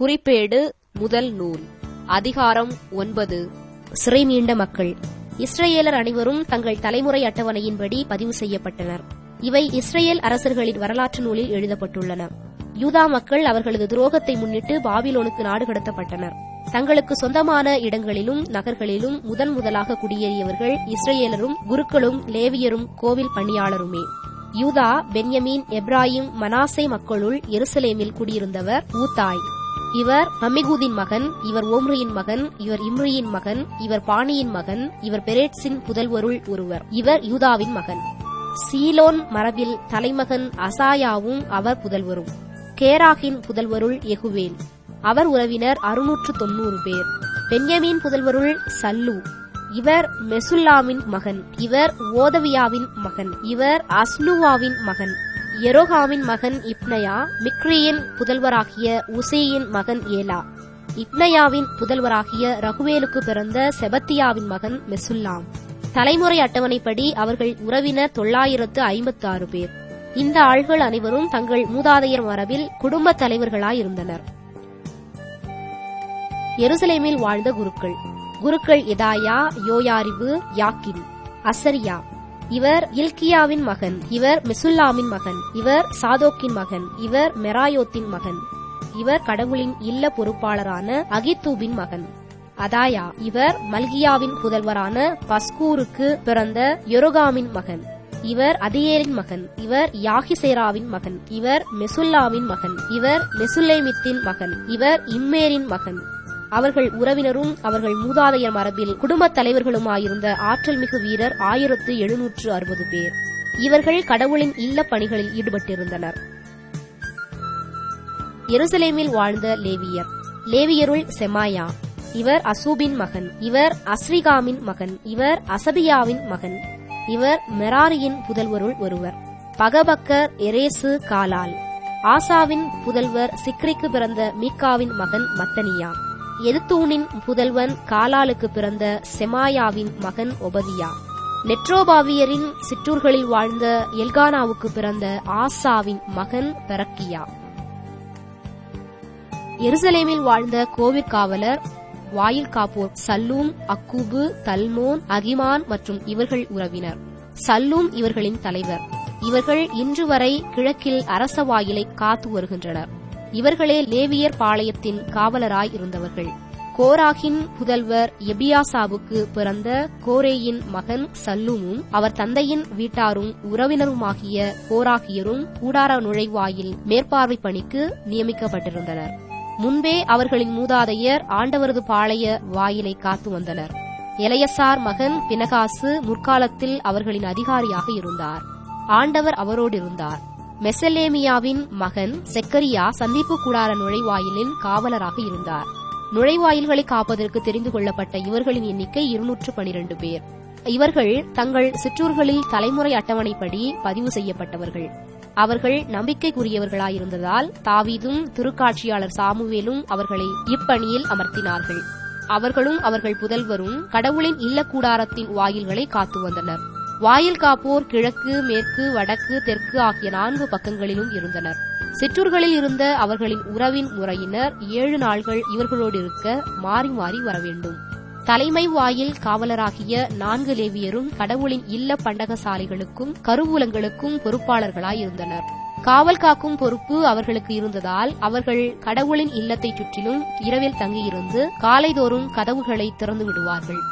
குறிப்பேடு முதல் நூல் அதிகாரம் ஒன்பது சிறை மீண்ட மக்கள் இஸ்ரேலர் அனைவரும் தங்கள் தலைமுறை அட்டவணையின்படி பதிவு செய்யப்பட்டனர் இவை இஸ்ரேல் அரசர்களின் வரலாற்று நூலில் எழுதப்பட்டுள்ளன யூதா மக்கள் அவர்களது துரோகத்தை முன்னிட்டு பாபிலோனுக்கு நாடு கடத்தப்பட்டனர் தங்களுக்கு சொந்தமான இடங்களிலும் நகர்களிலும் முதன் முதலாக குடியேறியவர்கள் இஸ்ரேலரும் குருக்களும் லேவியரும் கோவில் பணியாளருமே யூதா பென்யமீன் எப்ராஹிம் மனாசே மக்களுள் எருசலேமில் குடியிருந்தவர் ஊத்தாய் இவர் அம்மிகூதின் மகன் இவர் ஓம்ரியின் மகன் இவர் இம்ரியின் மகன் இவர் பாணியின் மகன் இவர் பெரேட்ஸின் புதல்வருள் ஒருவர் இவர் யூதாவின் மகன் சீலோன் மரபில் தலைமகன் அசாயாவும் அவர் புதல்வரும் கேராகின் புதல்வருள் எகுவேல் அவர் உறவினர் அறுநூற்று தொன்னூறு பேர் பென்யமீன் புதல்வருள் சல்லு இவர் மெசுல்லாமின் மகன் இவர் ஓதவியாவின் மகன் இவர் அஸ்னுவாவின் மகன் எரோகாமின் மகன் இப்னயா மிக்ரியின் புதல்வராகிய உசேயின் மகன் ஏலா இப்னயாவின் புதல்வராகிய ரகுவேலுக்கு பிறந்த செபத்தியாவின் மகன் மெசுல்லாம் தலைமுறை அட்டவணைப்படி அவர்கள் உறவினர் தொள்ளாயிரத்து ஐம்பத்தி ஆறு பேர் இந்த ஆள்கள் அனைவரும் தங்கள் மூதாதையர் மரபில் குடும்ப தலைவர்களாயிருந்தனர் எருசலேமில் வாழ்ந்த குருக்கள் குருக்கள் எதாயா யோயாரிபு யாக்கின் அசரியா இவர் இல்கியாவின் மகன் இவர் மெசுல்லாமின் மகன் இவர் சாதோக்கின் மகன் இவர் மெராயோத்தின் மகன் இவர் கடவுளின் இல்ல பொறுப்பாளரான அகித்தூபின் மகன் அதாயா இவர் மல்கியாவின் புதல்வரான பஸ்கூருக்கு பிறந்த யொரோகாமின் மகன் இவர் அதியேலின் மகன் இவர் யாகிசேராவின் மகன் இவர் மெசுல்லாவின் மகன் இவர் மெசுல்லேமித்தின் மகன் இவர் இம்மேரின் மகன் அவர்கள் உறவினரும் அவர்கள் மூதாதையர் மரபில் குடும்பத் தலைவர்களுமாயிருந்த ஆற்றல் மிகு வீரர் ஆயிரத்து எழுநூற்று அறுபது பேர் இவர்கள் கடவுளின் இல்ல பணிகளில் ஈடுபட்டிருந்தனர் எருசலேமில் வாழ்ந்த லேவியர் லேவியருள் செமாயா இவர் அசூபின் மகன் இவர் அஸ்ரிகாமின் மகன் இவர் அசபியாவின் மகன் இவர் மெராரியின் புதல்வருள் ஒருவர் பகபக்கர் எரேசு காலால் ஆசாவின் புதல்வர் சிக்ரிக்கு பிறந்த மீக்காவின் மகன் மத்தனியா எதுத்தூனின் புதல்வன் காலாலுக்கு பிறந்த செமாயாவின் மகன் ஒபதியா நெட்ரோபாவியரின் சிற்றூர்களில் வாழ்ந்த எல்கானாவுக்கு பிறந்த ஆசாவின் மகன் பெரக்கியா எருசலேமில் வாழ்ந்த கோவிற்காவலர் வாயில் காப்போர் சல்லூம் அக்கூபு தல்மோன் அகிமான் மற்றும் இவர்கள் உறவினர் சல்லூம் இவர்களின் தலைவர் இவர்கள் இன்று வரை கிழக்கில் அரச வாயிலை காத்து வருகின்றனர் இவர்களே லேவியர் பாளையத்தின் காவலராய் இருந்தவர்கள் கோராகின் புதல்வர் எபியாசாவுக்கு பிறந்த கோரேயின் மகன் சல்லூமும் அவர் தந்தையின் வீட்டாரும் உறவினருமாகிய கோராகியரும் கூடார நுழைவாயில் மேற்பார்வை பணிக்கு நியமிக்கப்பட்டிருந்தனர் முன்பே அவர்களின் மூதாதையர் ஆண்டவரது பாளைய வாயிலை காத்து வந்தனர் எலையசார் மகன் பினகாசு முற்காலத்தில் அவர்களின் அதிகாரியாக இருந்தார் ஆண்டவர் அவரோடு இருந்தார் மெசலேமியாவின் மகன் செக்கரியா சந்திப்பு கூடார நுழைவாயிலின் காவலராக இருந்தார் நுழைவாயில்களை காப்பதற்கு தெரிந்து கொள்ளப்பட்ட இவர்களின் எண்ணிக்கை இருநூற்று பனிரெண்டு பேர் இவர்கள் தங்கள் சிற்றூர்களில் தலைமுறை அட்டவணைப்படி பதிவு செய்யப்பட்டவர்கள் அவர்கள் நம்பிக்கைக்குரியவர்களாயிருந்ததால் தாவீதும் திருக்காட்சியாளர் சாமுவேலும் அவர்களை இப்பணியில் அமர்த்தினார்கள் அவர்களும் அவர்கள் புதல்வரும் கடவுளின் இல்ல கூடாரத்தின் வாயில்களை காத்து வந்தனர் வாயில் காப்போர் கிழக்கு மேற்கு வடக்கு தெற்கு ஆகிய நான்கு பக்கங்களிலும் இருந்தனர் சிற்றூர்களில் இருந்த அவர்களின் உறவின் முறையினர் ஏழு நாள்கள் இவர்களோடு இருக்க மாறி மாறி வர வேண்டும் தலைமை வாயில் காவலராகிய நான்கு லேவியரும் கடவுளின் இல்ல பண்டகசாலைகளுக்கும் கருவூலங்களுக்கும் பொறுப்பாளர்களாயிருந்தனர் காவல் காக்கும் பொறுப்பு அவர்களுக்கு இருந்ததால் அவர்கள் கடவுளின் இல்லத்தைச் சுற்றிலும் இரவில் தங்கியிருந்து காலைதோறும் கதவுகளை திறந்து விடுவார்கள்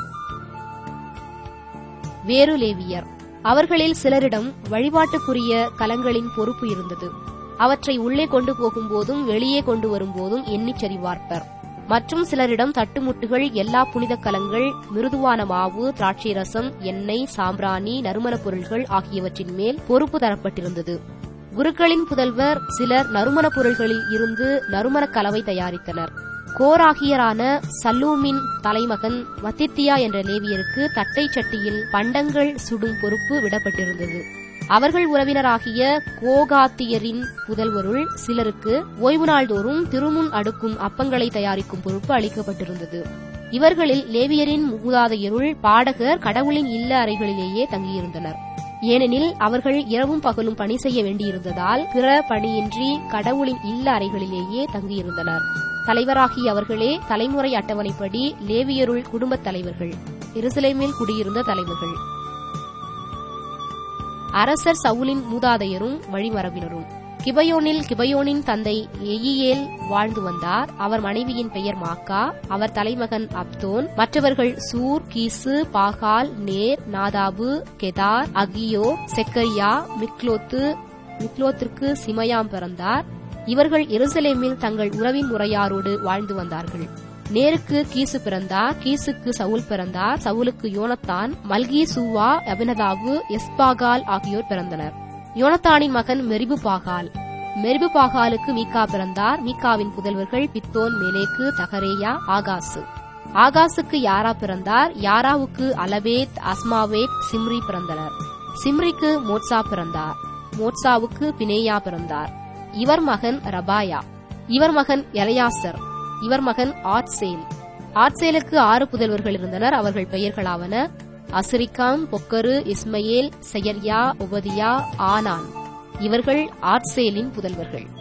வேறு லேவியர் அவர்களில் சிலரிடம் வழிபாட்டுக்குரிய கலங்களின் பொறுப்பு இருந்தது அவற்றை உள்ளே கொண்டு போகும்போதும் வெளியே கொண்டு வரும்போதும் எண்ணிச் சரிவார்ப்பர் மற்றும் சிலரிடம் தட்டுமுட்டுகள் எல்லா புனித கலங்கள் மிருதுவான மாவு திராட்சை ரசம் எண்ணெய் சாம்பிராணி நறுமணப் பொருள்கள் ஆகியவற்றின் மேல் பொறுப்பு தரப்பட்டிருந்தது குருக்களின் புதல்வர் சிலர் நறுமணப் பொருள்களில் இருந்து நறுமணக் கலவை தயாரித்தனர் கோராகியரான சல்லூமின் தலைமகன் வத்தித்தியா என்ற லேவியருக்கு தட்டை சட்டியில் பண்டங்கள் சுடும் பொறுப்பு விடப்பட்டிருந்தது அவர்கள் உறவினராகிய கோகாத்தியரின் புதல்வருள் சிலருக்கு ஓய்வு நாள்தோறும் திருமுன் அடுக்கும் அப்பங்களை தயாரிக்கும் பொறுப்பு அளிக்கப்பட்டிருந்தது இவர்களில் லேவியரின் மூதாதையருள் பாடகர் கடவுளின் இல்ல அறைகளிலேயே தங்கியிருந்தனர் ஏனெனில் அவர்கள் இரவும் பகலும் பணி செய்ய வேண்டியிருந்ததால் பிற பணியின்றி கடவுளின் இல்ல அறைகளிலேயே தங்கியிருந்தனர் தலைவராகிய அவர்களே தலைமுறை அட்டவணைப்படி லேவியருள் குடும்பத் தலைவர்கள் எருசலேமில் குடியிருந்த தலைவர்கள் அரசர் சவுலின் மூதாதையரும் வழிமரபினரும் கிபயோனில் கிபயோனின் தந்தை எயியேல் வாழ்ந்து வந்தார் அவர் மனைவியின் பெயர் மாக்கா அவர் தலைமகன் அப்தோன் மற்றவர்கள் சூர் கீசு பாகால் நேர் நாதாபு கெதார் அகியோ செக்கரியா மிக்லோத்து மிக்லோத்திற்கு சிமயாம் பிறந்தார் இவர்கள் எருசலேமில் தங்கள் உறவின் முறையாரோடு வாழ்ந்து வந்தார்கள் நேருக்கு கீசு பிறந்தார் கீசுக்கு சவுல் பிறந்தார் சவுலுக்கு யோனத்தான் மல்கி சூவா அபினதாவு எஸ்பாகால் ஆகியோர் பிறந்தனர் யோனத்தானின் மகன் மெரிபு பாகால் மெரிபு பாகாலுக்கு மீகா பிறந்தார் மீகாவின் புதல்வர்கள் பித்தோன் மேலேக்கு தகரேயா ஆகாசு ஆகாசுக்கு யாரா பிறந்தார் யாராவுக்கு அலபேத் அஸ்மாவேத் சிம்ரி பிறந்தனர் சிம்ரிக்கு மோட்சா பிறந்தார் மோட்சாவுக்கு பினேயா பிறந்தார் இவர் மகன் ரபாயா இவர் மகன் எலையாசர் இவர் மகன் ஆட்சேல் ஆட்சேலுக்கு ஆறு புதல்வர்கள் இருந்தனர் அவர்கள் பெயர்களாவன அசிரிகாம் பொக்கரு இஸ்மையேல் செயர்யா உபதியா ஆனான் இவர்கள் ஆட்சேலின் புதல்வர்கள்